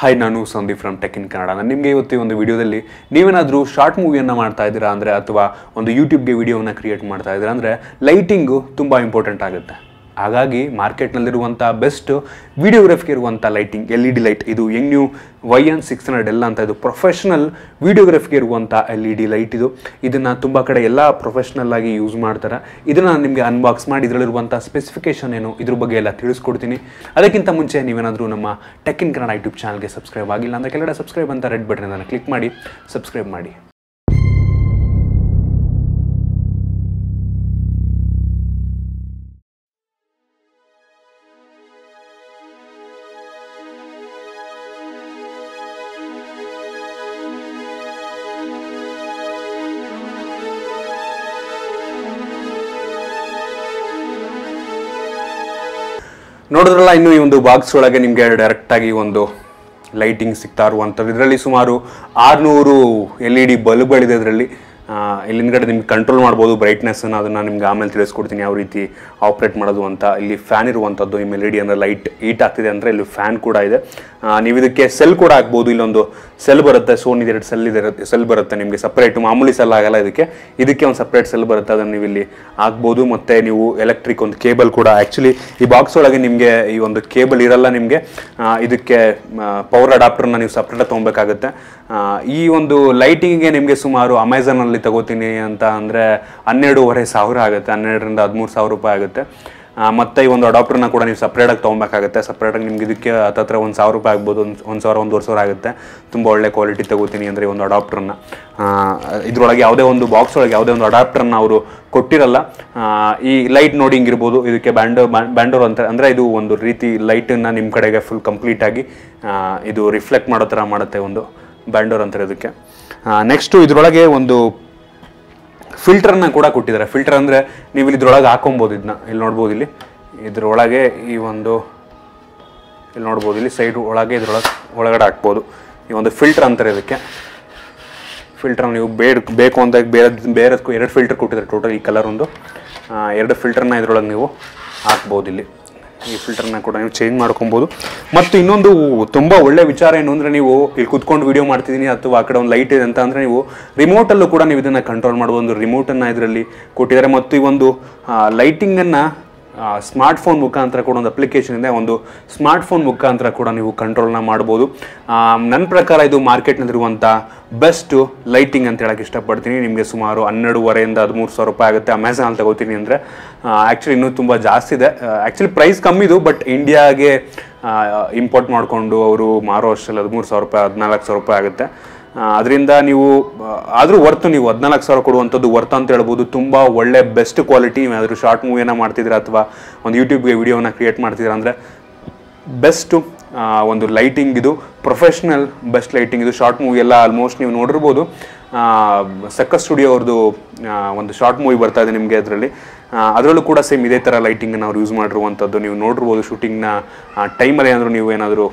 hi ನಾನು Sandeep from tech in Kannada ನಾನು ನಿಮಗೆ ಇವತ್ತು ಈ ಒಂದು ವಿಡಿಯೋದಲ್ಲಿ ನೀವೇನಾದರೂ ಶಾರ್ಟ್ ಮೂವಿಯನ್ನು ಮಾಡ್ತಾ ಇದ್ದೀರಾ ಅಂದರೆ ಅಥವಾ ಒಂದು ಯೂಟ್ಯೂಬ್ಗೆ ವಿಡಿಯೋವನ್ನು ಕ್ರಿಯೇಟ್ ಮಾಡ್ತಾ ಇದ್ದೀರಾ ಅಂದರೆ ಲೈಟಿಂಗು ತುಂಬ ಇಂಪಾರ್ಟೆಂಟ್ ಆಗುತ್ತೆ ಹಾಗಾಗಿ ಮಾರ್ಕೆಟ್ನಲ್ಲಿರುವಂಥ ಬೆಸ್ಟ್ ವಿಡಿಯೋಗ್ರಫಿಗೆ ಇರುವಂಥ lighting L E D light ಇದು Yongnuo Y N six hundred ಎಲ್ಲ ಅಂತ ಇದು ಪ್ರೊಫೆಷನಲ್ ವಿಡಿಯೋಗ್ರಫಿಗೆ ಇರುವಂಥ ಎಲ್ ಇ ಡಿ ಲೈಟ್ ಇದು ಇದನ್ನು ತುಂಬ ಕಡೆ ಎಲ್ಲ ಪ್ರೊಫೆಷ್ನಲ್ ಆಗಿ ಯೂಸ್ ಮಾಡ್ತಾರೆ ಇದನ್ನು ನಾನು ನಿಮಗೆ ಅನ್ಬಾಕ್ಸ್ ಮಾಡಿ ಇದರಲ್ಲಿರುವಂಥ ಸ್ಪೆಸಿಫಿಕೇಶನ್ ಏನು ಇದ್ರ ಬಗ್ಗೆ ಎಲ್ಲ ತಿಳಿಸ್ಕೊಡ್ತೀನಿ ಅದಕ್ಕಿಂತ ಮುಂಚೆ ನೀವೇನಾದರೂ ನಮ್ಮ ಟೆಕ್ ಇನ್ ಕನ್ನಡ ಯೂಟ್ಯೂಬ್ ಚಾನಲ್ಗೆ ಸಬ್ಸ್ಕ್ರೈಬ್ ಆಗಿಲ್ಲ ಅಂದರೆ ಕೆಳಗಡೆ ಸಬ್ಸ್ಕ್ರೈಬ್ ಅಂತ ರೆಡ್ ಬಟನ್ ಅದನ್ನು ಕ್ಲಿಕ್ ಮಾಡಿ ಸಬ್ಸ್ಕ್ರೈಬ್ ಮಾಡಿ ನೋಡಿದ್ರಲ್ಲ ಇನ್ನು ಈ ಒಂದು ಬಾಕ್ಸ್ ಒಳಗೆ ನಿಮಗೆ ಡೈರೆಕ್ಟಾಗಿ ಒಂದು ಲೈಟಿಂಗ್ ಸಿಗ್ತಾ ಇರುವಂಥದ್ದು ಇದರಲ್ಲಿ ಸುಮಾರು ಆರುನೂರು ಎಲ್ ಇ ಡಿ ಬಲ್ಬ್ಗಳಿದೆ ಇದರಲ್ಲಿ ಇಲ್ಲಿಂದಗಡೆ ನಿಮ್ಗೆ ಕಂಟ್ರೋಲ್ ಮಾಡ್ಬೋದು ಬ್ರೈಟ್ನೆಸ್ಸನ್ನು ಅದನ್ನು ನಿಮ್ಗೆ ಆಮೇಲೆ ತಿಳಿಸ್ಕೊಡ್ತೀನಿ ಯಾವ ರೀತಿ ಆಪ್ರೇಟ್ ಮಾಡೋದು ಅಂತ ಇಲ್ಲಿ ಫ್ಯಾನ್ ಇರುವಂಥದ್ದು ಈ ಎಲ್ ಇ ಡಿ ಅಂದರೆ ಲೈಟ್ ಈಟ್ ಆಗ್ತಿದೆ ಅಂದರೆ ಇಲ್ಲಿ ಫ್ಯಾನ್ ಕೂಡ ಇದೆ ಆ, ನೀವು ಇದಕ್ಕೆ ಸೆಲ್ ಕೂಡ ಹಾಕ್ಬೋದು ಇಲ್ಲೊಂದು ಸೆಲ್ ಬರುತ್ತೆ ಸೋನಿದು ಎರಡು ಸೆಲ್ ಇದೆ ಸೆಲ್ ಬರುತ್ತೆ ನಿಮಗೆ ಸಪ್ರೇಟ್ ಮಾಮೂಲಿ ಸೆಲ್ ಆಗಲ್ಲ ಇದಕ್ಕೆ ಇದಕ್ಕೆ ಒಂದು ಸಪ್ರೇಟ್ ಸೆಲ್ ಬರುತ್ತೆ ಅದನ್ನು ನೀವು ಇಲ್ಲಿ ಹಾಕ್ಬೋದು ಮತ್ತು ನೀವು ಎಲೆಕ್ಟ್ರಿಕ್ ಒಂದು ಕೇಬಲ್ ಕೂಡ ಆ್ಯಕ್ಚುಲಿ ಈ ಬಾಕ್ಸ್ ಒಳಗೆ ನಿಮಗೆ ಈ ಒಂದು ಕೇಬಲ್ ಇರಲ್ಲ ನಿಮಗೆ ಇದಕ್ಕೆ ಪವರ್ ಅಡಾಪ್ಟರ್ನ ನೀವು ಸಪ್ರೇಟಾಗಿ ತೊಗೊಬೇಕಾಗುತ್ತೆ ಆ, ಈ ಒಂದು ಲೈಟಿಂಗಿಗೆ ನಿಮಗೆ ಸುಮಾರು ಅಮೆಝಾನಲ್ಲಿ ತಗೋತೀನಿ ಅಂತ ಅಂದರೆ ಹನ್ನೆರಡೂವರೆ ಸಾವಿರ ಆಗುತ್ತೆ ಹನ್ನೆರಡರಿಂದ ಹದಿಮೂರು ಸಾವಿರ ರೂಪಾಯಿ ಆಗುತ್ತೆ ಆ, ಮತ್ತೆ ಈ ಒಂದು ಅಡಾಪ್ಟರ್ನ ಕೂಡ ನೀವು ಸಪ್ರೇಟಾಗಿ ತೊಗೊಬೇಕಾಗುತ್ತೆ ಸಪ್ರೇಟಾಗಿ ನಿಮ್ಗೆ ಇದಕ್ಕೆ ಹತ್ತತ್ರ ಒಂದು ಸಾವಿರ ರೂಪಾಯಿ ಆಗ್ಬೋದು ಒಂದು ಒಂದು ಸಾವಿರ ಒಂದೂವರೆ ಸಾವಿರ ಆಗುತ್ತೆ ತುಂಬ ಒಳ್ಳೆ ಕ್ವಾಲಿಟಿ ತಗೋತೀನಿ ಅಂದರೆ ಒಂದು ಅಡಾಪ್ಟರ್ನ ಇದರೊಳಗೆ ಯಾವುದೇ ಒಂದು ಬಾಕ್ಸ್ ಒಳಗೆ ಯಾವುದೇ ಒಂದು ಅಡಾಪ್ಟರ್ನ ಅವರು ಕೊಟ್ಟಿರಲ್ಲ ಆ, ಈ ಲೈಟ್ ನೋಡಿ ಹಿಂಗಿರ್ಬೋದು ಇದಕ್ಕೆ ಬ್ಯಾಂಡೋ ಬ್ಯಾಂಡೋರ್ ಅಂತ ಅಂದರೆ ಇದು ಒಂದು ರೀತಿ ಲೈಟನ್ನು ನಿಮ್ಮ ಕಡೆಗೆ ಫುಲ್ ಕಂಪ್ಲೀಟಾಗಿ ಇದು ರಿಫ್ಲೆಕ್ಟ್ ಮಾಡೋ ಥರ ಮಾಡುತ್ತೆ ಒಂದು ಬ್ಯಾಂಡೋರ್ ಅಂತಾರೆ ಇದಕ್ಕೆ ನೆಕ್ಸ್ಟು ಇದರೊಳಗೆ ಒಂದು ಫಿಲ್ಟರ್ನ ಕೂಡ ಕೊಟ್ಟಿದ್ದಾರೆ ಫಿಲ್ಟರ್ ಅಂದರೆ ನೀವು ಇಲ್ಲಿ ಇದ್ರೊಳಗೆ ಹಾಕೊಬೋದು ಇದನ್ನ ಇಲ್ಲಿ ನೋಡ್ಬೋದು ಇಲ್ಲಿ ಇದ್ರೊಳಗೆ ಈ ಒಂದು ಇಲ್ಲಿ ನೋಡ್ಬೋದು ಇಲ್ಲಿ ಸೈಡ್ ಒಳಗೆ ಇದ್ರೊಳಗೆ ಒಳಗಡೆ ಹಾಕ್ಬೋದು ಈ ಒಂದು ಫಿಲ್ಟರ್ ಅಂತಾರೆ ಇದಕ್ಕೆ ಫಿಲ್ಟರ್ ನೀವು ಬೇಡ ಬೇಕು ಅಂತ ಬೇರೆ ಬೇರೆದಕ್ಕೂ ಎರಡು ಫಿಲ್ಟರ್ ಕೊಟ್ಟಿದ್ದಾರೆ ಟೋಟಲ್ ಈ ಕಲರ್ ಒಂದು ಆ, ಎರಡು ಫಿಲ್ಟರ್ನ ಇದ್ರೊಳಗೆ ನೀವು ಹಾಕ್ಬೋದು ಇಲ್ಲಿ ಈ ಫಿಲ್ಟರ್ನ ಕೂಡ ನೀವು ಚೇಂಜ್ ಮಾಡ್ಕೊಬೋದು ಮತ್ತು ಇನ್ನೊಂದು ತುಂಬ ಒಳ್ಳೆ ವಿಚಾರ ಏನು ಅಂದರೆ ನೀವು ಇಲ್ಲಿ ಕುತ್ಕೊಂಡು ವಿಡಿಯೋ ಮಾಡ್ತಿದ್ದೀನಿ ಅಥವಾ ಆ ಕಡೆ ಒಂದು ಲೈಟ್ ಇದೆ ಅಂತ ಅಂದರೆ ನೀವು ರಿಮೋಟಲ್ಲೂ ಕೂಡ ನೀವು ಇದನ್ನು ಕಂಟ್ರೋಲ್ ಮಾಡ್ಬೋದು ಒಂದು ರಿಮೋಟನ್ನು ಇದರಲ್ಲಿ ಕೊಟ್ಟಿದ್ದಾರೆ ಮತ್ತು ಈ ಒಂದು ಲೈಟಿಂಗನ್ನು ಸ್ಮಾರ್ಟ್ ಫೋನ್ ಮುಖಾಂತರ ಕೂಡ ಒಂದು ಅಪ್ಲಿಕೇಶನ್ ಇದೆ ಒಂದು ಸ್ಮಾರ್ಟ್ ಫೋನ್ ಮುಖಾಂತರ ಕೂಡ ನೀವು ಕಂಟ್ರೋಲ್ನ ಮಾಡ್ಬೋದು ನನ್ನ ಪ್ರಕಾರ ಇದು ಮಾರ್ಕೆಟ್ನಲ್ಲಿರುವಂಥ ಬೆಸ್ಟ್ ಲೈಟಿಂಗ್ ಅಂತ ಹೇಳಕ್ಕೆ ಇಷ್ಟಪಡ್ತೀನಿ ನಿಮಗೆ ಸುಮಾರು ಹನ್ನೆರಡುವರೆಯಿಂದ ಹದಿಮೂರು ಸಾವಿರ ರೂಪಾಯಿ ಆಗುತ್ತೆ ಅಮೆಝಾನ್ ತಗೋತೀನಿ ಅಂದರೆ ಆ್ಯಕ್ಚುಲಿ ಇನ್ನೂ ತುಂಬ ಜಾಸ್ತಿ ಇದೆ ಆ್ಯಕ್ಚುಲಿ ಪ್ರೈಸ್ ಕಮ್ಮಿದು ಬಟ್ ಇಂಡಿಯಾಗೆ ಇಂಪೋರ್ಟ್ ಮಾಡಿಕೊಂಡು ಅವರು ಮಾರೋ ಅಷ್ಟರಲ್ಲಿ ಹದಿಮೂರು ಸಾವಿರ ರೂಪಾಯಿ ಹದಿನಾಲ್ಕು ಸಾವಿರ ರೂಪಾಯಿ ಆಗುತ್ತೆ ಅದರಿಂದ ನೀವು ಆದರೂ ವರ್ತು ನೀವು ಹದಿನಾಲ್ಕು ಸಾವಿರ ಕೊಡುವಂಥದ್ದು ವರ್ತ್ ಅಂತ ಹೇಳ್ಬೋದು ತುಂಬ ಒಳ್ಳೆ ಬೆಸ್ಟ್ ಕ್ವಾಲಿಟಿ ಏನಾದರೂ ಶಾರ್ಟ್ ಮೂವಿಯನ್ನು ಮಾಡ್ತಿದ್ದೀರಾ ಅಥವಾ ಒಂದು ಯೂಟ್ಯೂಬ್ಗೆ ವಿಡಿಯೋನ ಕ್ರಿಯೇಟ್ ಮಾಡ್ತಿದ್ದೀರಾ ಅಂದರೆ ಬೆಸ್ಟು ಒಂದು ಲೈಟಿಂಗ್ ಇದು ಪ್ರೊಫೆಷ್ನಲ್ ಬೆಸ್ಟ್ ಲೈಟಿಂಗ್ ಇದು ಶಾರ್ಟ್ ಮೂವಿ ಎಲ್ಲ ಆಲ್ಮೋಸ್ಟ್ ನೀವು ನೋಡಿರ್ಬೋದು ಸಕ್ಕ ಸ್ಟುಡಿಯೋ ಅವ್ರದ್ದು ಆ, ಒಂದು ಶಾರ್ಟ್ ಮೂವಿ ಬರ್ತಾ ಇದೆ ನಿಮಗೆ ಅದರಲ್ಲಿ ಅದರಲ್ಲೂ ಕೂಡ ಸೇಮ್ ಇದೇ ಥರ ಲೈಟಿಂಗನ್ನು ಅವ್ರು ಯೂಸ್ ಮಾಡಿರುವಂಥದ್ದು ನೀವು ನೋಡಿರ್ಬೋದು ಶೂಟಿಂಗ್ನ ಟೈಮಲ್ಲಿ ಏನಾದರೂ ನೀವು ಏನಾದರೂ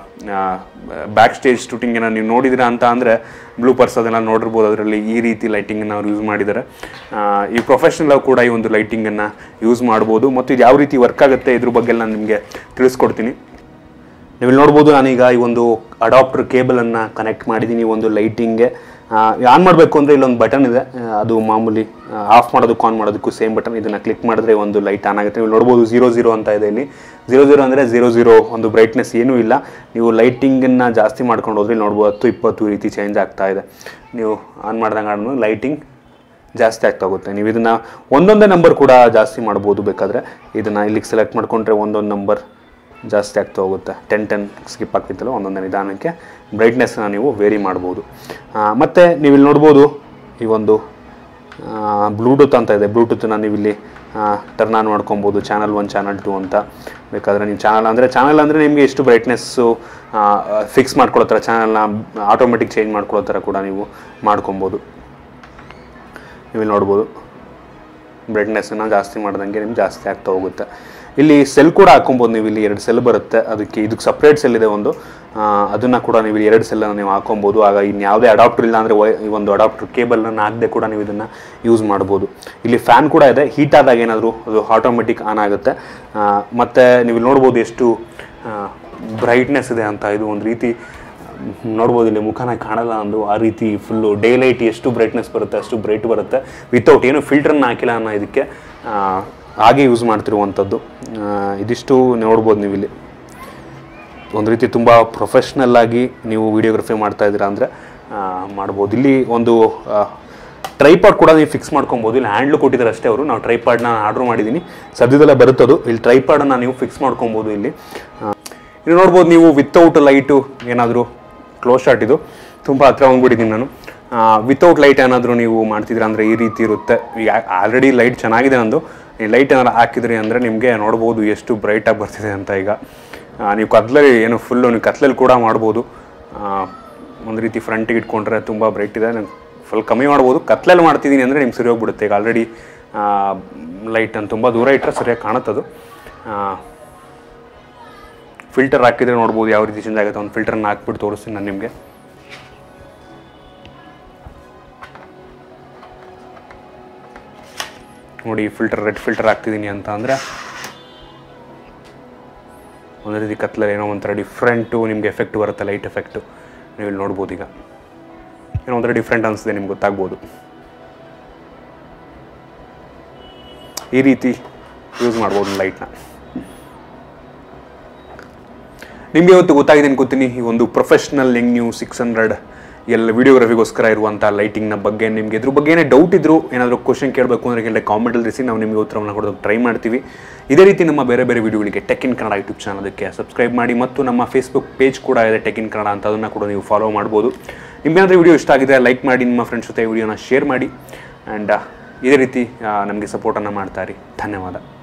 ಬ್ಯಾಕ್ ಸ್ಟೇಜ್ ಶೂಟಿಂಗ್ ಏನಾದ್ರು ನೀವು ನೋಡಿದಿರಾ ಅಂತ ಅಂದರೆ ಬ್ಲೂ ಪರ್ಸ್ ಅದೆಲ್ಲ ನೋಡಿರ್ಬೋದು ಅದರಲ್ಲಿ ಈ ರೀತಿ ಲೈಟಿಂಗನ್ನು ಅವ್ರು ಯೂಸ್ ಮಾಡಿದ್ದಾರೆ ಆ, ಈ ಪ್ರೊಫೆಷ್ನಲ್ ಕೂಡ ಈ ಒಂದು ಲೈಟಿಂಗನ್ನು ಯೂಸ್ ಮಾಡ್ಬೋದು ಮತ್ತು ಇದು ಯಾವ ರೀತಿ ವರ್ಕ್ ಆಗುತ್ತೆ ಇದ್ರ ಬಗ್ಗೆ ನಾನು ನಿಮಗೆ ತಿಳಿಸ್ಕೊಡ್ತೀನಿ ನೀವು ಇಲ್ಲಿ ನೋಡ್ಬೋದು ನಾನೀಗ ಈ ಒಂದು ಅಡಾಪ್ಟರ್ ಕೇಬಲನ್ನು ಕನೆಕ್ಟ್ ಮಾಡಿದ್ದೀನಿ ಈ ಒಂದು ಲೈಟಿಂಗ್ಗೆ ಆನ್ ಮಾಡಬೇಕು ಅಂದರೆ ಇಲ್ಲೊಂದು ಬಟನ್ ಇದೆ ಆ, ಅದು ಮಾಮೂಲಿ ಆಫ್ ಮಾಡೋದಕ್ಕೂ ಆನ್ ಮಾಡೋದಕ್ಕೂ ಸೇಮ್ ಬಟನ್ ಇದನ್ನು ಕ್ಲಿಕ್ ಮಾಡಿದ್ರೆ ಒಂದು ಲೈಟ್ ಆನ್ ಆಗುತ್ತೆ ನೀವು ನೋಡ್ಬೋದು ಜೀರೋ ಜೀರೋ ಅಂತ ಇದೆ ಇಲ್ಲಿ ಜೀರೋ ಜೀರೋ ಅಂದರೆ ಜೀರೋ ಜೀರೋ ಒಂದು ಬ್ರೈಟ್ನೆಸ್ ಏನೂ ಇಲ್ಲ ನೀವು ಲೈಟಿಂಗನ್ನು ಜಾಸ್ತಿ ಮಾಡ್ಕೊಂಡು ಹೋದ್ರೆ ಇಲ್ಲಿ ನೋಡ್ಬೋದು ಹತ್ತು ಇಪ್ಪತ್ತು ಈ ರೀತಿ ಚೇಂಜ್ ಆಗ್ತಾ ಇದೆ ನೀವು ಆನ್ ಮಾಡ್ದಂಗೆ ಆದ್ಮೇಲೆ ಲೈಟಿಂಗ್ ಜಾಸ್ತಿ ಆಗ್ತಾ ಹೋಗುತ್ತೆ ನೀವು ಇದನ್ನು ಒಂದೊಂದೇ ನಂಬರ್ ಕೂಡ ಜಾಸ್ತಿ ಮಾಡ್ಬೋದು ಬೇಕಾದರೆ ಇದನ್ನು ಇಲ್ಲಿಗೆ ಸೆಲೆಕ್ಟ್ ಮಾಡ್ಕೊಂಡ್ರೆ ಒಂದೊಂದು ನಂಬರ್ ಜಾಸ್ತಿ ಆಗ್ತಾ ಹೋಗುತ್ತೆ ಟೆನ್ ಟೆನ್ ಸ್ಕಿಪ್ ಆಗ್ತಿತ್ತಲ್ಲ ಒಂದೊಂದೇ ನಿಧಾನಕ್ಕೆ ಬ್ರೈಟ್ನೆಸ್ನ ನೀವು ವೇರಿ ಮಾಡ್ಬೋದು ಆ, ಮತ್ತೆ ನೀವು ಇಲ್ಲಿ ನೋಡ್ಬೋದು ಈ ಒಂದು ಬ್ಲೂಟೂತ್ ಅಂತ ಇದೆ ಬ್ಲೂಟೂತ್ನ ನೀವು ಇಲ್ಲಿ ಟರ್ನ್ ಆನ್ ಮಾಡ್ಕೊಬೋದು ಚಾನಲ್ ಒನ್ ಚಾನಲ್ ಟು ಅಂತ ಬೇಕಾದರೆ ನೀವು ಚಾನಲ್ ಅಂದರೆ ಚಾನಲ್ ಅಂದರೆ ನಿಮಗೆ ಎಷ್ಟು ಬ್ರೈಟ್ನೆಸ್ಸು ಫಿಕ್ಸ್ ಮಾಡ್ಕೊಳ್ಳೋ ಥರ ಚಾನಲ್ನ ಆಟೋಮೆಟಿಕ್ ಚೇಂಜ್ ಮಾಡ್ಕೊಳ್ಳೋ ಥರ ಕೂಡ ನೀವು ಮಾಡ್ಕೊಬೋದು ನೀವು ಇಲ್ಲಿ ನೋಡ್ಬೋದು ಬ್ರೈಟ್ನೆಸ್ಸನ್ನು ಜಾಸ್ತಿ ಮಾಡ್ದಂಗೆ ನಿಮ್ಗೆ ಜಾಸ್ತಿ ಆಗ್ತಾ ಹೋಗುತ್ತೆ ಇಲ್ಲಿ ಸೆಲ್ ಕೂಡ ಹಾಕೊಬೋದು ನೀವು ಇಲ್ಲಿ ಎರಡು ಸೆಲ್ ಬರುತ್ತೆ ಅದಕ್ಕೆ ಇದಕ್ಕೆ ಸಪ್ರೇಟ್ ಸೆಲ್ ಇದೆ ಒಂದು ಆ, ಅದನ್ನ ಕೂಡ ನೀವು ಇಲ್ಲಿ ಎರಡು ಸೆಲ್ಲನ್ನು ನೀವು ಹಾಕೊಬೋದು ಆಗ ಇನ್ನು ಯಾವುದೇ ಅಡಾಪ್ಟರ್ ಇಲ್ಲ ಅಂದರೆ ಈ ಒಂದು ಅಡಾಪ್ಟರ್ ಕೇಬಲ್ನ ಹಾಕದೆ ಕೂಡ ನೀವು ಇದನ್ನು ಯೂಸ್ ಮಾಡ್ಬೋದು ಇಲ್ಲಿ ಫ್ಯಾನ್ ಕೂಡ ಇದೆ ಹೀಟ್ ಆದಾಗ ಏನಾದರೂ ಅದು ಆಟೋಮೆಟಿಕ್ ಆನ್ ಆಗುತ್ತೆ ಆ, ಮತ್ತೆ ನೀವು ಇಲ್ಲಿ ನೋಡ್ಬೋದು ಎಷ್ಟು ಬ್ರೈಟ್ನೆಸ್ ಇದೆ ಅಂತ ಇದು ಒಂದು ರೀತಿ ಮ್, ನೋಡ್ಬೋದು ಇಲ್ಲಿ ಮುಖನ ಕಾಣಲ್ಲ ಅಂದು ಆ ರೀತಿ ಫುಲ್ಲು ಡೇ ಲೈಟ್ ಎಷ್ಟು ಬ್ರೈಟ್ನೆಸ್ ಬರುತ್ತೆ ಅಷ್ಟು ಬ್ರೈಟ್ ಬರುತ್ತೆ ವಿತೌಟ್ ಏನು ಫಿಲ್ಟರ್ನ ಹಾಕಿಲ್ಲ ಅನ್ನೋ ಇದಕ್ಕೆ ಆ, ಹಾಗೆ ಯೂಸ್ ಮಾಡ್ತಿರುವಂಥದ್ದು ಆ, ಇದಿಷ್ಟು ನೋಡ್ಬೋದು ನೀವು ಇಲ್ಲಿ ಒಂದು ರೀತಿ ತುಂಬ ಪ್ರೊಫೆಷ್ನಲ್ ಆಗಿ ನೀವು ವಿಡಿಯೋಗ್ರಫಿ ಮಾಡ್ತಾ ಇದ್ದೀರಾ ಅಂದರೆ ಮಾಡ್ಬೋದು ಇಲ್ಲಿ ಒಂದು ಟ್ರೈಪಾಡ್ ಕೂಡ ನೀವು ಫಿಕ್ಸ್ ಮಾಡ್ಕೊಬೋದು ಇಲ್ಲಿ ಹ್ಯಾಂಡ್ಲು ಕೊಟ್ಟಿದ್ದಾರೆ ಅಷ್ಟೇ ಅವರು ನಾವು ಟ್ರೈಪಾಡ್ನ ಆರ್ಡ್ರ್ ಮಾಡಿದ್ದೀನಿ ಸದ್ಯದಲ್ಲೇ ಬರುತ್ತದು ಇಲ್ಲಿ ಟ್ರೈಪಾಡನ್ನು ನೀವು ಫಿಕ್ಸ್ ಮಾಡ್ಕೊಬೋದು ಇಲ್ಲಿ ಆ, ಇಲ್ಲಿ ನೋಡ್ಬೋದು ನೀವು ವಿತೌಟ್ ಲೈಟು ಏನಾದರೂ ಕ್ಲೋಸ್ ಶಾಟ್ ಇದು ತುಂಬ ಹತ್ರ ಬಂದ್ಬಿಟ್ಟಿದ್ದೀನಿ ನಾನು ವಿತೌಟ್ ಲೈಟ್ ಏನಾದರೂ ನೀವು ಮಾಡ್ತಿದ್ದೀರಾ ಅಂದರೆ ಈ ರೀತಿ ಇರುತ್ತೆ ಈಗ ಆಲ್ರೆಡಿ ಲೈಟ್ ಚೆನ್ನಾಗಿದೆ ನಂದು ಈ ಲೈಟ್ ಏನಾದ್ರು ಹಾಕಿದ್ರಿ ಅಂದರೆ ನಿಮಗೆ ನೋಡ್ಬೋದು ಎಷ್ಟು ಬ್ರೈಟಾಗಿ ಬರ್ತಿದೆ ಅಂತ ಈಗ ಆ, ನೀವು ಕತ್ಲಲ್ಲಿ ಏನು ಫುಲ್ಲು ನೀವು ಕತ್ಲಲ್ಲಿ ಕೂಡ ಮಾಡ್ಬೋದು ಆ, ಒಂದು ರೀತಿ ಫ್ರಂಟಿಗೆ ಇಟ್ಕೊಂಡ್ರೆ ತುಂಬ ಬ್ರೈಟ್ ಇದೆ ನಾನು ಫುಲ್ ಕಮ್ಮಿ ಮಾಡ್ಬೋದು ಕತ್ಲಲ್ಲಿ ಮಾಡ್ತಿದ್ದೀನಿ ಅಂದರೆ ನಿಮ್ಗೆ ಸರಿ ಹೋಗ್ಬಿಡುತ್ತೆ ಈಗ ಆಲ್ರೆಡಿ ಲೈಟನ್ನು ತುಂಬ ದೂರ ಇಟ್ಟರೆ ಸರಿಯಾಗಿ ಕಾಣುತ್ತದು ಫಿಲ್ಟರ್ ಹಾಕಿದ್ರೆ ನೋಡ್ಬೋದು ಯಾವ ರೀತಿ ಚೇಂಜ್ ಆಗುತ್ತೆ ಒಂದು ಫಿಲ್ಟರ್ನ ಹಾಕ್ಬಿಟ್ಟು ತೋರಿಸ್ತೀನಿ ನಾನು ನಿಮಗೆ ನೋಡಿ ಫಿಲ್ಟರ್ ರೆಡ್ ಫಿಲ್ಟರ್ ಹಾಕ್ತಿದ್ದೀನಿ ಅಂತ ಅಂದರೆ ಒಂದು ರೀತಿ ಕತ್ಲಲ್ಲಿ ಏನೋ ಒಂಥರ ಡಿಫ್ರೆಂಟು ನಿಮಗೆ ಎಫೆಕ್ಟ್ ಬರುತ್ತೆ ಲೈಟ್ ಎಫೆಕ್ಟು ನೀವು ಇಲ್ಲಿ ನೋಡ್ಬೋದು ಈಗ ಏನೋ ಒಂಥರ ಡಿಫ್ರೆಂಟ್ ಅನಿಸ್ತದೆ ನಿಮ್ಗೆ ಗೊತ್ತಾಗ್ಬೋದು ಈ ರೀತಿ ಯೂಸ್ ಮಾಡ್ಬೋದು ಲೈಟ್ನ ನಿಮಗೆ ಇವತ್ತು ಗೊತ್ತಾಗಿದೆ ಅನ್ಕೋತೀನಿ ಈ ಒಂದು ಪ್ರೊಫೆಷ್ನಲ್ ಹೆಂಗ್ ನೀವು ಸಿಕ್ಸ್ ಹಂಡ್ರೆಡ್ ಎಲ್ಲ ವಿಡಿಯೋಗ್ರಫಿಗೋಸ್ಕರ ಇರುವಂಥ ಲೈಟಿಂಗ್ನ ಬಗ್ಗೆ ನಿಮಗೆ ಇದ್ರ ಬಗ್ಗೆ ಏನೇ ಡೌಟ್ ಇದ್ರು ಏನಾದರೂ ಕ್ವಶನ್ ಕೇಳಬೇಕು ಅಂದರೆ ಕೆಲ ಕಾಮೆಂಟಲ್ಲಿ ತಿಳಿಸಿ ನಾವು ನಿಮಗೆ ಉತ್ತರವನ್ನು ಕೊಡೋದಕ್ಕೆ ಟ್ರೈ ಮಾಡ್ತೀವಿ ಇದೇ ರೀತಿ ನಮ್ಮ ಬೇರೆ ಬೇರೆ ವಿಡಿಯೋಗಳಿಗೆ ಟೆಕ್ ಇನ್ ಕನ್ನಡ ಯೂಟ್ಯೂಬ್ ಚಾನಲ್ಗೆ ಸಬ್ಸ್ಕ್ರೈಬ್ ಮಾಡಿ ಮತ್ತು ನಮ್ಮ ಫೇಸ್ಬುಕ್ ಪೇಜ್ ಕೂಡ ಇದೆ ಟೆಕ್ ಇನ್ ಕನ್ನಡ ಅಂತ ಅದನ್ನು ಕೂಡ ನೀವು ಫಾಲೋ ಮಾಡ್ಬೋದು ನಿಮ್ಗೇನಾದರೂ ವಿಡಿಯೋ ಇಷ್ಟ ಆಗಿದೆ ಲೈಕ್ ಮಾಡಿ ನಿಮ್ಮ ಫ್ರೆಂಡ್ಸ್ ಜೊತೆ ವಿಡಿಯೋನ ಶೇರ್ ಮಾಡಿ ಆ್ಯಂಡ್ ಇದೇ ರೀತಿ ನಮಗೆ ಸಪೋರ್ಟನ್ನು ಮಾಡ್ತಾ ಇರಿ ಧನ್ಯವಾದ